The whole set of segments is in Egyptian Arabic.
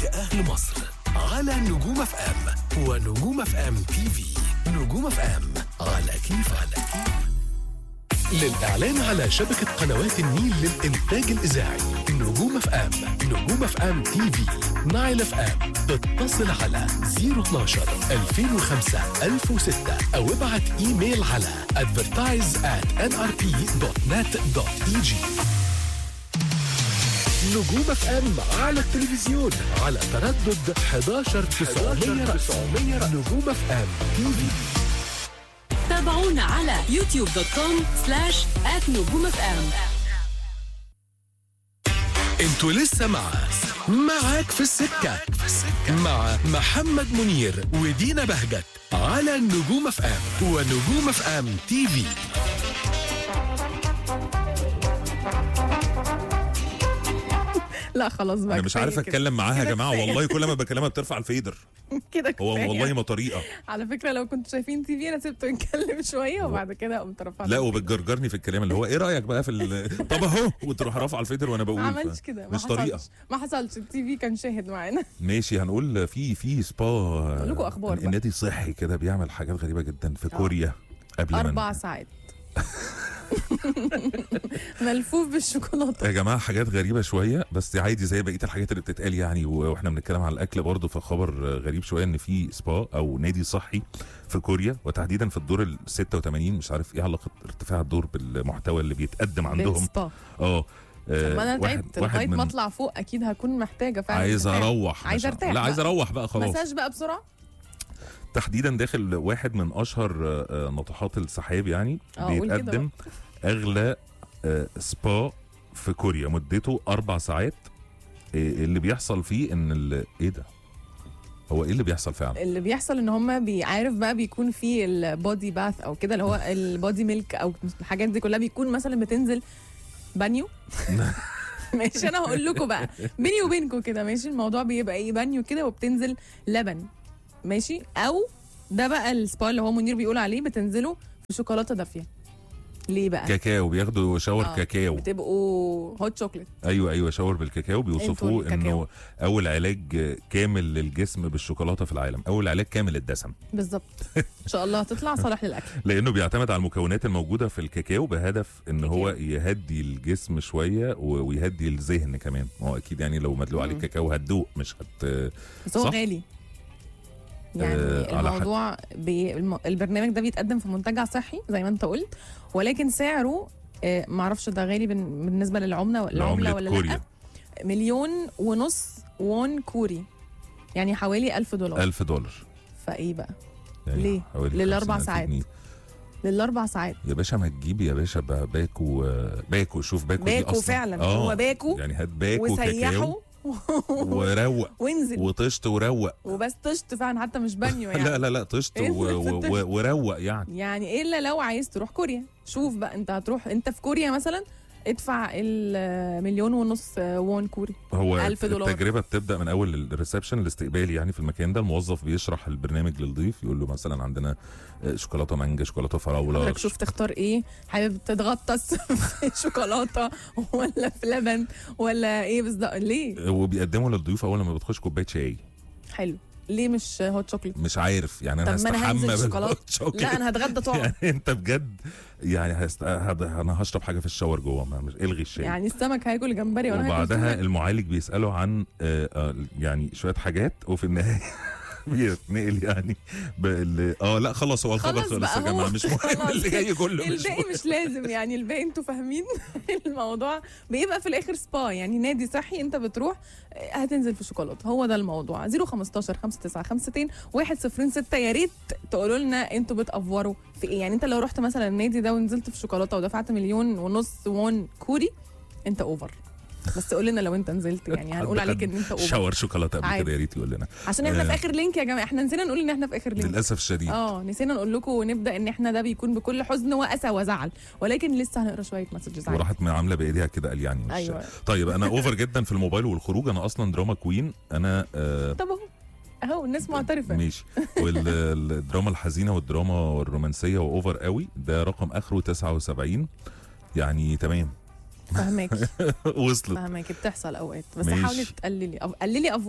كأهل مصر على نجوم اف ام ونجوم اف ام تي في نجوم اف ام على كيف على كيف للإعلان على شبكة قنوات النيل للإنتاج الإذاعي نجوم اف ام نجوم اف ام تي في نايل اف ام اتصل على 012 2005 1006 أو ابعت إيميل على advertise at nrp.net.eg نجوم اف ام على التلفزيون على تردد 11 900 نجوم اف ام تي في تابعونا على يوتيوب دوت كوم سلاش نجوم اف ام انتوا لسه مع معاك في السكة مع محمد منير ودينا بهجت على نجوم اف ام ونجوم اف ام تي في لا خلاص بقى انا مش كفاية عارف كده. اتكلم معاها يا كده جماعه كفاية. والله كل ما بكلمها بترفع الفيدر كده هو كفاية. والله ما طريقه على فكره لو كنتوا شايفين تي في انا سبته يتكلم شويه وبعد كده قمت رفعت لا وبتجرجرني في الكلام اللي هو ايه رايك بقى في ال- طب اهو وتروح رافعه الفيدر وانا بقول ما ف- عملش كده ما مش طريقه حصلش ما حصلش التي في كان شاهد معانا ماشي هنقول في في سبا لكم أخبار بقى. النادي صحي كده بيعمل حاجات غريبه جدا في كوريا قبل ما اربع ساعات ملفوف بالشوكولاته يا جماعه حاجات غريبه شويه بس عادي زي بقيه الحاجات اللي بتتقال يعني و- واحنا بنتكلم على الاكل برضه فخبر غريب شويه ان في سبا او نادي صحي في كوريا وتحديدا في الدور ال 86 مش عارف ايه علاقه ارتفاع الدور بالمحتوى اللي بيتقدم عندهم بالسبا. اه طب ما انا آه، واحد تعبت واحد لغايه ما من اطلع فوق اكيد هكون محتاجه فعلا عايز ارتاح. اروح عايزه مش- ارتاح لا عايز بقى. اروح بقى خلاص مساج بقى بسرعه تحديدا داخل واحد من اشهر آه، آه، ناطحات السحاب يعني آه، قول كده بيتقدم اغلى آه، سبا في كوريا مدته اربع ساعات آه، اللي بيحصل فيه ان ال- ايه ده هو ايه اللي بيحصل فعلا اللي بيحصل ان هم بيعرف بقى بيكون في البودي باث او كده اللي هو البودي ميلك او الحاجات دي كلها بيكون مثلا بتنزل بانيو ماشي انا هقول لكم بقى بيني وبينكم كده ماشي الموضوع بيبقى ايه بانيو كده وبتنزل لبن ماشي او ده بقى السبا اللي هو منير بيقول عليه بتنزلوا في شوكولاته دافيه ليه بقى كاكاو بياخدوا شاور آه. كاكاو بتبقوا هوت شوكليت ايوه ايوه شاور بالكاكاو بيوصفوه انتوا الكاكاو. انه اول علاج آه، كامل للجسم بالشوكولاته في العالم اول علاج كامل للدسم بالظبط ان شاء الله هتطلع صالح للاكل لانه بيعتمد على المكونات الموجوده في الكاكاو بهدف ان هو يهدي الجسم شويه و- ويهدي الذهن كمان ما هو اكيد يعني لو مدلوق عليك مم. كاكاو هتدوق مش هت بس هو صح؟ غالي يعني آه، على حد- الموضوع بي... الم... البرنامج ده بيتقدم في منتجع صحي زي ما انت قلت ولكن سعره آه، معرفش ده غالي بن... بالنسبه للعمله العمله لعمله ولا كوريا لا مليون ونص وون كوري يعني حوالي ألف دولار 1000 دولار فايه بقى يعني ليه؟ حوالي للأربع 50,000 ساعات. جنيه. للاربع ساعات يا باشا ما تجيب يا باشا بقى باكو آه، باكو شوف باكو دي باكو أصلاً. فعلا آه، هو باكو يعني هات باكو كاكاو وسيحه وروق وانزل وطشت وروق وبس طشت فعلا حتى مش بانيو يعني لا لا لا طشت انزل و- في و- الطشت. و- وروق يعني يعني الا لو عايز تروح كوريا شوف بقى انت هتروح انت في كوريا مثلا ادفع المليون ونص وون كوري هو 1000 دولار. التجربه بتبدا من اول الريسبشن الاستقبالي يعني في المكان ده الموظف بيشرح البرنامج للضيف يقول له مثلا عندنا آه، شوكولاته مانجا شوكولاته فراوله حضرتك شوف تختار ايه حابب تتغطس في شوكولاته ولا في لبن ولا ايه بالظبط ليه وبيقدموا للضيوف اول ما بتخش كوبايه شاي حلو ليه مش هوت شوكليت مش عارف يعني انا طب ما انا هستحمى هنزل شوكولاته بالهوت شوكليت. لا انا هتغدى طعم يعني انت بجد يعني هست... هد... انا هشرب حاجه في الشاور جوه ما مش الغي الشاي يعني السمك هياكل جمبري وانا هاكل وبعدها سمك. المعالج بيساله عن آه آه يعني شويه حاجات وفي النهايه بيتنقل يعني بال... اه لا خلاص هو الخبر خلاص خلص بقى يا جماعه هو مش مهم خلاص. اللي جاي كله مش الباقي مهم مش لازم يعني الباقي انتوا فاهمين الموضوع بيبقى في الاخر سبا يعني نادي صحي انت بتروح آه، هتنزل في شوكولاته هو ده الموضوع 015 5952 106 يا ريت تقولوا لنا انتوا بتافوروا في ايه يعني انت لو رحت مثلا النادي ده ونزلت في شوكولاته ودفعت مليون ونص وون كوري انت اوفر بس قول لنا لو انت نزلت يعني هنقول عليك ان انت اوفر شاور شوكولاته قبل عادي. كده يا ريت يقول لنا عشان احنا في آه. اخر لينك يا جماعه احنا نسينا نقول ان احنا في اخر لينك للاسف الشديد اه نسينا نقول لكم نبدا ان احنا ده بيكون بكل حزن واسى وزعل ولكن لسه هنقرا شويه مسجز عادي وراحت من عامله بايديها كده قال يعني مش أيوة. طيب انا اوفر جدا في الموبايل والخروج انا اصلا دراما كوين انا آه طب اهو اهو الناس معترفه ماشي والدراما الحزينه والدراما الرومانسيه واوفر قوي ده رقم اخره 79 يعني تمام فهماكي وصلت فهماكي بتحصل اوقات بس ماشي. حاولي تقللي أو- قللي افوره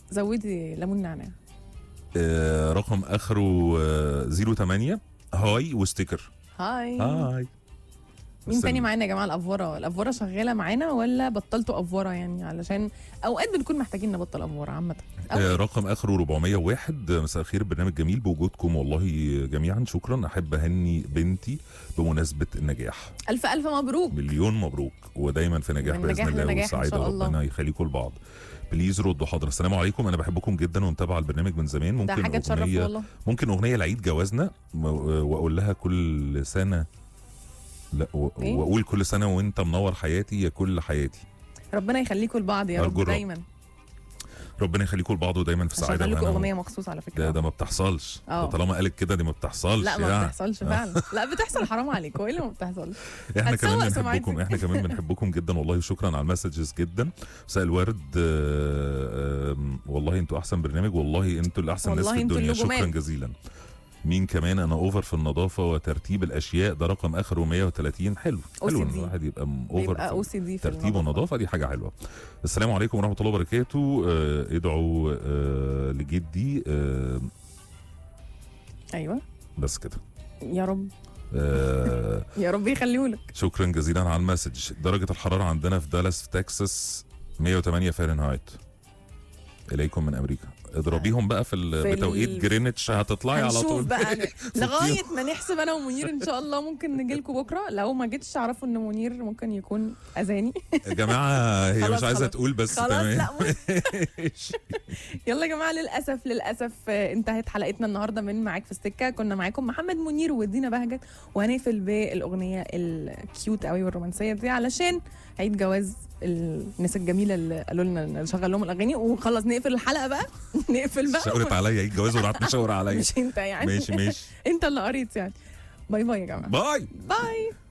زودي ليمون نعناع آه رقم اخره آه 08 هاي وستيكر هاي هاي مين بس تاني ال- معانا يا جماعه الافوره الافوره شغاله معانا ولا بطلتوا افوره يعني علشان اوقات بنكون محتاجين نبطل افوره عامه آه أوقات. رقم اخره 401 آه، مساء الخير برنامج جميل بوجودكم والله جميعا شكرا احب اهني بنتي بمناسبه النجاح الف الف مبروك مليون مبروك ودايما في نجاح من باذن نجاح الله لنجاح إن والسعاده شاء الله. ربنا يخليكم لبعض بليز ردوا حاضر السلام عليكم انا بحبكم جدا ومتابعه البرنامج من زمان ده ممكن حاجه تشرف اغنيه والله ممكن اغنيه لعيد جوازنا و- واقول لها كل سنه لا و- إيه؟ واقول كل سنه وانت منور حياتي يا كل حياتي ربنا يخليكم لبعض يا رب أرجو الرب. دايما ربنا يخليكم لبعض ودايما في سعاده هشغل لكم وهنا. اغنيه مخصوص على فكره ده ده ما بتحصلش آه. ده طالما قالت كده دي ما بتحصلش لا ما يعني. بتحصلش فعلا لا بتحصل حرام عليكم ايه اللي ما بتحصلش احنا هتسوق كمان سمعتك. بنحبكم احنا كمان بنحبكم جدا والله شكرا على المسجز جدا مساء الورد آه، آم، والله انتوا احسن برنامج والله انتوا الاحسن ناس والله في انتوا الدنيا اللي شكرا جمال. جزيلا مين كمان انا اوفر في النظافه وترتيب الاشياء ده رقم اخره 130 حلو حلو ان OCD. الواحد يبقى م- اوفر بيبقى او في سي دي في ترتيب والنظافه دي حاجه حلوه السلام عليكم ورحمه الله وبركاته آه، ادعوا آه، لجدي آه، ايوه بس كده يا رب آه، يا رب يخليهولك شكرا جزيلا على المسج درجة الحرارة عندنا في دالاس في تكساس 108 فahrenheit إليكم من أمريكا اضربيهم بقى في, ال- في ال- بتوقيت جرينتش هتطلعي على هنشوف طول بقى لغايه ما نحسب انا ومنير ان شاء الله ممكن نجي لكم بكره لو ما جيتش اعرفوا ان منير ممكن يكون اذاني يا جماعة هي خلاص مش عايزة خلاص. تقول بس خلاص تمام لا يلا يا جماعه للاسف للاسف آه، انتهت حلقتنا النهارده من معاك في السكه كنا معاكم محمد منير ودينا بهجت وهنقفل بالاغنيه الكيوت قوي والرومانسيه دي علشان عيد جواز الناس الجميله اللي قالوا لنا نشغل لهم الاغاني وخلاص نقفل الحلقه بقى نقفل بقى شاورت عليا ايه الجواز وقعدت تشاور عليا مش انت يعني ماشي ماشي انت اللي قريت يعني باي باي يا جماعه باي باي